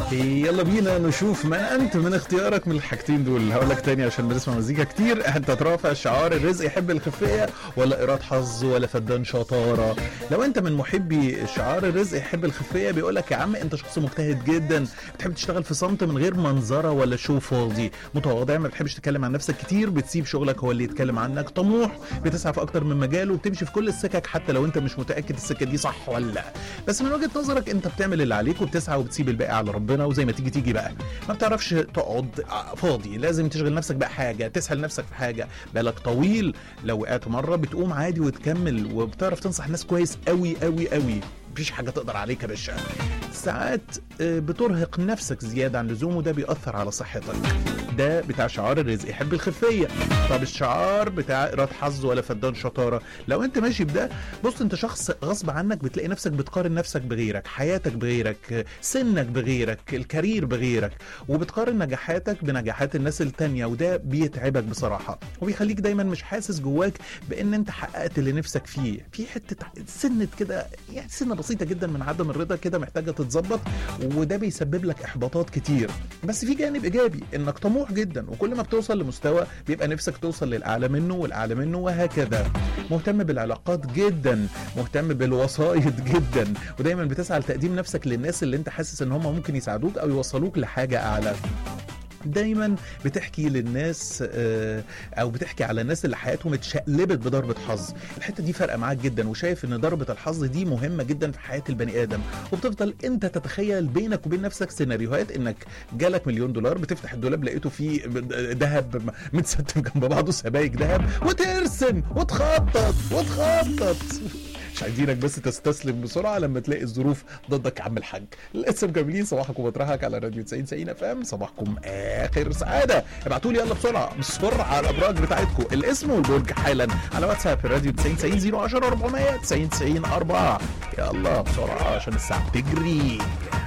يلا بينا نشوف من انت من اختيارك من الحاجتين دول هقول لك تاني عشان بنسمع مزيكا كتير انت ترافع شعار الرزق يحب الخفيه ولا ايراد حظ ولا فدان شطاره لو انت من محبي شعار الرزق يحب الخفيه بيقول لك يا عم انت شخص مجتهد جدا بتحب تشتغل في صمت من غير منظره ولا شو فاضي متواضع ما بتحبش تتكلم عن نفسك كتير بتسيب شغلك هو اللي يتكلم عنك طموح بتسعى في اكتر من مجال وبتمشي في كل السكك حتى لو انت مش متاكد السكه دي صح ولا لا بس من وجهه نظرك انت بتعمل اللي عليك وبتسعى وبتسيب الباقي على ربنا وزي ما تيجي تيجي بقى ما بتعرفش تقعد فاضي لازم تشغل نفسك بقى حاجه تسحل نفسك في حاجه بالك طويل لو وقعت مره بتقوم عادي وتكمل وبتعرف تنصح الناس كويس قوي قوي قوي مفيش حاجه تقدر عليك يا باشا ساعات آه، بترهق نفسك زياده عن اللزوم وده بيأثر على صحتك ده بتاع شعار الرزق يحب الخفيه طب الشعار بتاع ايراد حظ ولا فدان شطاره لو انت ماشي بده بص انت شخص غصب عنك بتلاقي نفسك بتقارن نفسك بغيرك حياتك بغيرك آه، سنك بغيرك الكارير بغيرك وبتقارن نجاحاتك بنجاحات الناس التانية وده بيتعبك بصراحه وبيخليك دايما مش حاسس جواك بان انت حققت اللي نفسك فيه في حته سنه كده يعني سنه بسيطه جدا من عدم الرضا كده محتاجه تتظبط وده بيسبب لك احباطات كتير بس في جانب ايجابي انك طموح جدا وكل ما بتوصل لمستوى بيبقى نفسك توصل للاعلى منه والاعلى منه وهكذا مهتم بالعلاقات جدا مهتم بالوسائط جدا ودايما بتسعى لتقديم نفسك للناس اللي انت حاسس ان هم ممكن يساعدوك او يوصلوك لحاجه اعلى دايما بتحكي للناس آه، او بتحكي على الناس اللي حياتهم اتشقلبت بضربه حظ الحته دي فارقه معاك جدا وشايف ان ضربه الحظ دي مهمه جدا في حياه البني ادم وبتفضل انت تتخيل بينك وبين نفسك سيناريوهات انك جالك مليون دولار بتفتح الدولاب لقيته فيه ذهب متستم جنب بعضه سبايك ذهب وترسم وتخطط وتخطط مش عايزينك بس تستسلم بسرعه لما تلاقي الظروف ضدك يا عم الحاج لسه مكملين صباحكم ومطرحك على راديو 90 90 اف ام صباحكم اخر سعاده ابعتوا لي يلا بسرعه بسرعه على الابراج بتاعتكم الاسم والبرج حالا على واتساب راديو 90 90 010 400 90 90 4 يلا بسرعه عشان الساعه بتجري